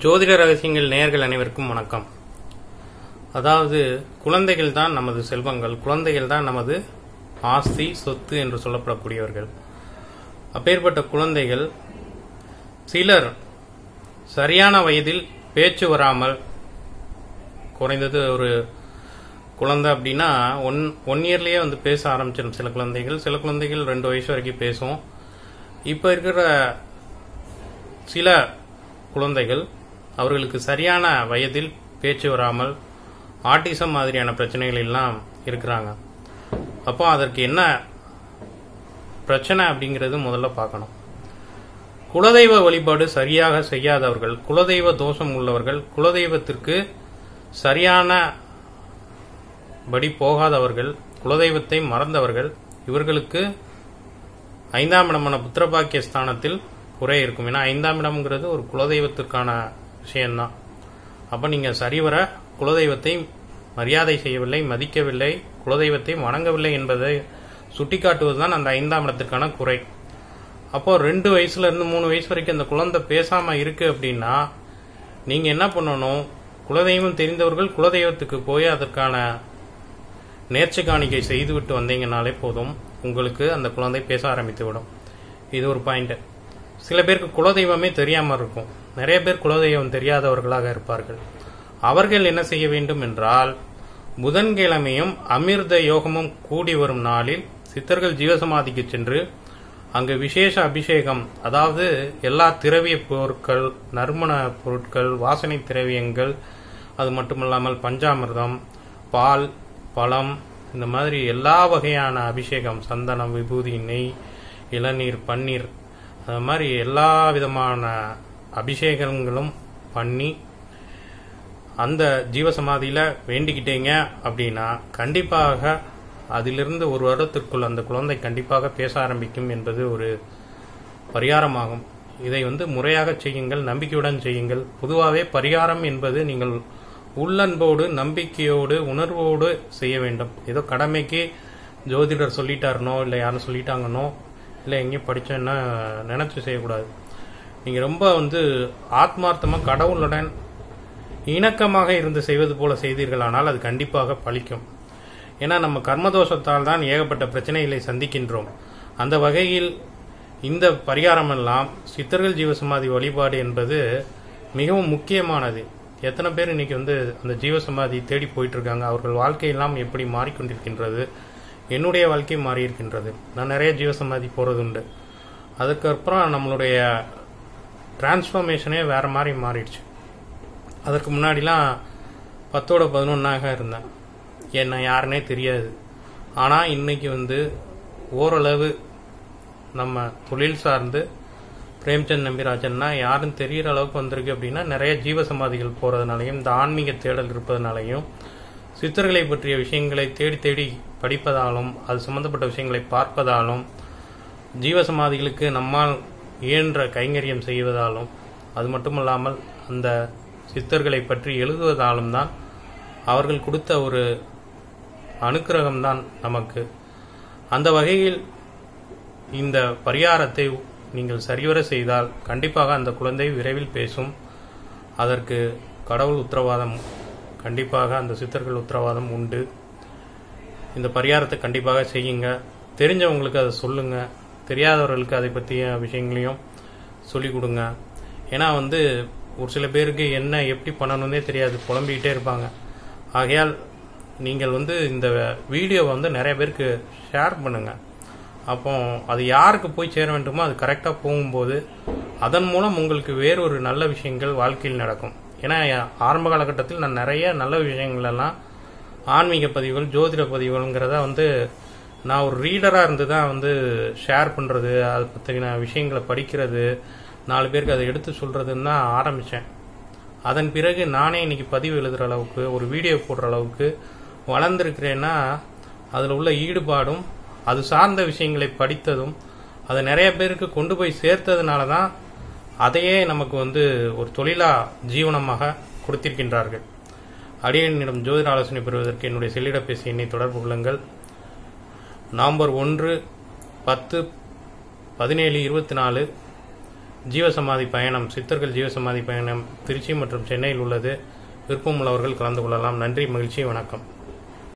ஜோதிட ரகசியங்கள் நேயர்கள் அனைவருக்கும் வணக்கம் அதாவது குழந்தைகள் தான் நமது செல்வங்கள் குழந்தைகள் தான் நமது ஆஸ்தி சொத்து என்று சொல்லப்படக்கூடியவர்கள் அப்பேற்பட்ட குழந்தைகள் சிலர் சரியான வயதில் பேச்சு வராமல் குறைந்தது ஒரு குழந்தை அப்படின்னா ஒன் ஒன் இயர்லயே வந்து பேச ஆரம்பிச்சிடும் சில குழந்தைகள் சில குழந்தைகள் ரெண்டு வயசு வரைக்கும் பேசும் இப்போ இருக்கிற சில குழந்தைகள் அவர்களுக்கு சரியான வயதில் பேச்சு வராமல் ஆட்டிசம் மாதிரியான பிரச்சனைகள் எல்லாம் இருக்கிறாங்க அப்போ அதற்கு என்ன பிரச்சனை அப்படிங்கிறது முதல்ல பார்க்கணும் குலதெய்வ வழிபாடு சரியாக செய்யாதவர்கள் குலதெய்வ தோஷம் உள்ளவர்கள் குலதெய்வத்திற்கு சரியான படி போகாதவர்கள் குலதெய்வத்தை மறந்தவர்கள் இவர்களுக்கு ஐந்தாம் இடமான புத்திரபாக்கிய ஸ்தானத்தில் குறை இருக்கும் ஏன்னா ஐந்தாம் இடம்ங்கிறது ஒரு குலதெய்வத்திற்கான விஷயம்தான் அப்ப நீங்க சரிவர குலதெய்வத்தை மரியாதை செய்யவில்லை மதிக்கவில்லை குலதெய்வத்தை வணங்கவில்லை என்பதை சுட்டிக்காட்டுவதுதான் அந்த ஐந்தாம் இடத்திற்கான குறை அப்போ ரெண்டு வயசுல இருந்து மூணு வயசு வரைக்கும் அந்த குழந்தை பேசாம இருக்கு அப்படின்னா நீங்க என்ன பண்ணணும் குலதெய்வம் தெரிந்தவர்கள் குலதெய்வத்துக்கு போய் அதற்கான நேர்ச்சி காணிக்கை செய்துவிட்டு வந்தீங்கனாலே போதும் உங்களுக்கு அந்த குழந்தை பேச ஆரம்பித்து விடும் இது ஒரு பாயிண்ட் சில பேருக்கு குலதெய்வமே தெரியாம இருக்கும் நிறைய பேர் குலதெய்வம் தெரியாதவர்களாக இருப்பார்கள் அவர்கள் என்ன செய்ய வேண்டும் என்றால் புதன்கிழமையும் அமிர்த யோகமும் கூடி வரும் நாளில் சித்தர்கள் ஜீவசமாதிக்கு சென்று அங்கு விசேஷ அபிஷேகம் அதாவது எல்லா திரவிய பொருட்கள் நறுமண பொருட்கள் வாசனை திரவியங்கள் அது மட்டுமல்லாமல் பஞ்சாமிர்தம் பால் பழம் இந்த மாதிரி எல்லா வகையான அபிஷேகம் சந்தனம் விபூதி நெய் இளநீர் பன்னீர் அது மாதிரி எல்லா விதமான அபிஷேகங்களும் பண்ணி அந்த ஜீவசமாதியில வேண்டிக்கிட்டீங்க அப்படின்னா கண்டிப்பாக அதிலிருந்து ஒரு வருடத்திற்குள் அந்த குழந்தை கண்டிப்பாக பேச ஆரம்பிக்கும் என்பது ஒரு பரிகாரமாகும் இதை வந்து முறையாக செய்யுங்கள் நம்பிக்கையுடன் செய்யுங்கள் பொதுவாகவே பரிகாரம் என்பது நீங்கள் உள்ளன்போடு நம்பிக்கையோடு உணர்வோடு செய்ய வேண்டும் ஏதோ கடமைக்கு ஜோதிடர் சொல்லிட்டாருனோ இல்லை யாரும் சொல்லிட்டாங்கன்னோ இல்லை எங்கேயும் படிச்சேன்னா நினைச்சு செய்யக்கூடாது நீங்க ரொம்ப வந்து ஆத்மார்த்தமா கடவுளுடன் இணக்கமாக இருந்து செய்வது போல செய்தீர்களானால் அது கண்டிப்பாக பலிக்கும் ஏன்னா நம்ம கர்மதோஷத்தால் தான் ஏகப்பட்ட பிரச்சனைகளை சந்திக்கின்றோம் அந்த வகையில் இந்த பரிகாரம் எல்லாம் சித்தர்கள் ஜீவசமாதி வழிபாடு என்பது மிகவும் முக்கியமானது எத்தனை பேர் இன்னைக்கு வந்து அந்த ஜீவசமாதி தேடி போயிட்டு இருக்காங்க அவர்கள் வாழ்க்கையெல்லாம் எப்படி மாறிக்கொண்டிருக்கின்றது என்னுடைய வாழ்க்கை மாறி இருக்கின்றது நான் நிறைய ஜீவசமாதி போறது உண்டு அதுக்கப்புறம் நம்மளுடைய டிரான்ஸ்ஃபர்மேஷனே வேற மாதிரி மாறிடுச்சு அதற்கு முன்னாடிலாம் பத்தோட பதினொன்னாக இருந்தேன் என்ன யாருன்னே தெரியாது ஆனால் இன்னைக்கு வந்து ஓரளவு நம்ம தொழில் சார்ந்து பிரேம்சந்த் நம்பிராஜன்னா யாரும் தெரிகிற அளவுக்கு வந்திருக்கு அப்படின்னா நிறைய ஜீவசமாதிகள் போறதுனாலையும் இந்த ஆன்மீக தேடல் இருப்பதனாலையும் சித்தர்களை பற்றிய விஷயங்களை தேடி தேடி படிப்பதாலும் அது சம்பந்தப்பட்ட விஷயங்களை பார்ப்பதாலும் ஜீவசமாதிகளுக்கு நம்மால் இயன்ற கைங்கரியம் செய்வதாலும் அது மட்டுமல்லாமல் அந்த சித்தர்களை பற்றி எழுதுவதாலும் தான் அவர்கள் கொடுத்த ஒரு அனுக்கிரகம்தான் நமக்கு அந்த வகையில் இந்த பரிகாரத்தை நீங்கள் சரிவர செய்தால் கண்டிப்பாக அந்த குழந்தை விரைவில் பேசும் அதற்கு கடவுள் உத்தரவாதம் கண்டிப்பாக அந்த சித்தர்கள் உத்தரவாதம் உண்டு இந்த பரிகாரத்தை கண்டிப்பாக செய்யுங்க தெரிஞ்சவங்களுக்கு அதை சொல்லுங்க தெரியாதவர்களுக்கு அதை பற்றிய விஷயங்களையும் சொல்லிக் கொடுங்க ஏன்னா வந்து ஒரு சில பேருக்கு என்ன எப்படி பண்ணணும்னே தெரியாது புலம்பிக்கிட்டே இருப்பாங்க ஆகையால் நீங்கள் வந்து இந்த வீடியோவை வந்து நிறைய பேருக்கு ஷேர் பண்ணுங்க அப்போ அது யாருக்கு போய் சேர வேண்டுமோ அது கரெக்டாக போகும்போது அதன் மூலம் உங்களுக்கு வேறொரு நல்ல விஷயங்கள் வாழ்க்கையில் நடக்கும் ஏன்னா ஆரம்ப காலகட்டத்தில் நான் நிறைய நல்ல விஷயங்கள் எல்லாம் ஆன்மீக பதிவுகள் ஜோதிட பதிவுகள்ங்கிறத வந்து நான் ஒரு ரீடராக இருந்து தான் வந்து ஷேர் பண்ணுறது அதை பற்றின விஷயங்களை படிக்கிறது நாலு பேருக்கு அதை எடுத்து சொல்றதுன்னு தான் ஆரம்பித்தேன் அதன் பிறகு நானே இன்னைக்கு பதிவு எழுதுகிற அளவுக்கு ஒரு வீடியோ போடுற அளவுக்கு வளர்ந்துருக்கிறேன்னா அதில் உள்ள ஈடுபாடும் அது சார்ந்த விஷயங்களை படித்ததும் அதை நிறைய பேருக்கு கொண்டு போய் சேர்த்ததுனால தான் அதையே நமக்கு வந்து ஒரு தொழிலா ஜீவனமாக கொடுத்திருக்கின்றார்கள் அடியனிடம் ஜோதிட ஆலோசனை பெறுவதற்கு என்னுடைய செல்லிடப்பேசி எண்ணை தொடர்பு கொள்ளுங்கள் நவம்பர் ஒன்று பத்து பதினேழு இருபத்தி நாலு ஜீவசமாதி பயணம் சித்தர்கள் ஜீவசமாதி பயணம் திருச்சி மற்றும் சென்னையில் உள்ளது விருப்பம் உள்ளவர்கள் கலந்து கொள்ளலாம் நன்றி மகிழ்ச்சி வணக்கம்